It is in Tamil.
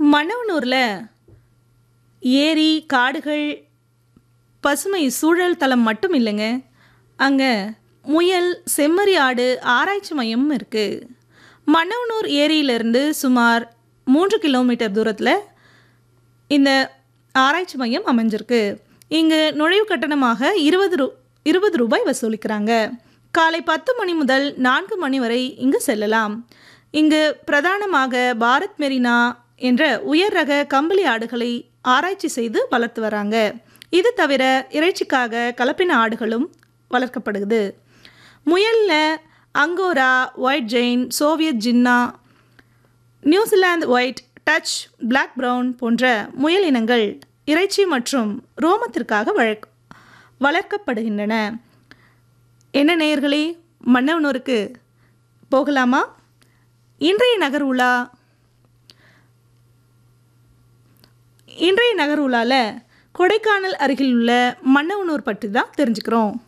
மன்னவனூரில் ஏரி காடுகள் பசுமை சூழல் தலம் மட்டும் இல்லைங்க அங்கே முயல் செம்மறி ஆடு ஆராய்ச்சி மையமும் இருக்குது மன்னவனூர் ஏரியிலிருந்து சுமார் மூன்று கிலோமீட்டர் தூரத்தில் இந்த ஆராய்ச்சி மையம் அமைஞ்சிருக்கு இங்கு நுழைவு கட்டணமாக இருபது ரூ இருபது ரூபாய் வசூலிக்கிறாங்க காலை பத்து மணி முதல் நான்கு மணி வரை இங்கு செல்லலாம் இங்கு பிரதானமாக பாரத் மெரினா என்ற உயர் ரக கம்பளி ஆடுகளை ஆராய்ச்சி செய்து வளர்த்து வராங்க இது தவிர இறைச்சிக்காக கலப்பின ஆடுகளும் வளர்க்கப்படுது முயலில் Angora white giant Soviet chinchilla New Zealand white Dutch black brown போன்ற முயல் இனங்கள் இறைச்சி மற்றும் ரோமத்திற்காக வழக் வளர்க்கப்படுகின்றன என்ன நேயர்களே மன்னவனூருக்கு போகலாமா இன்றைய நகர் உலா இன்றைய நகர் உலாவில் கொடைக்கானல் அருகில் உள்ள மன்னவனூர் பற்றி தான் தெரிஞ்சுக்கிறோம்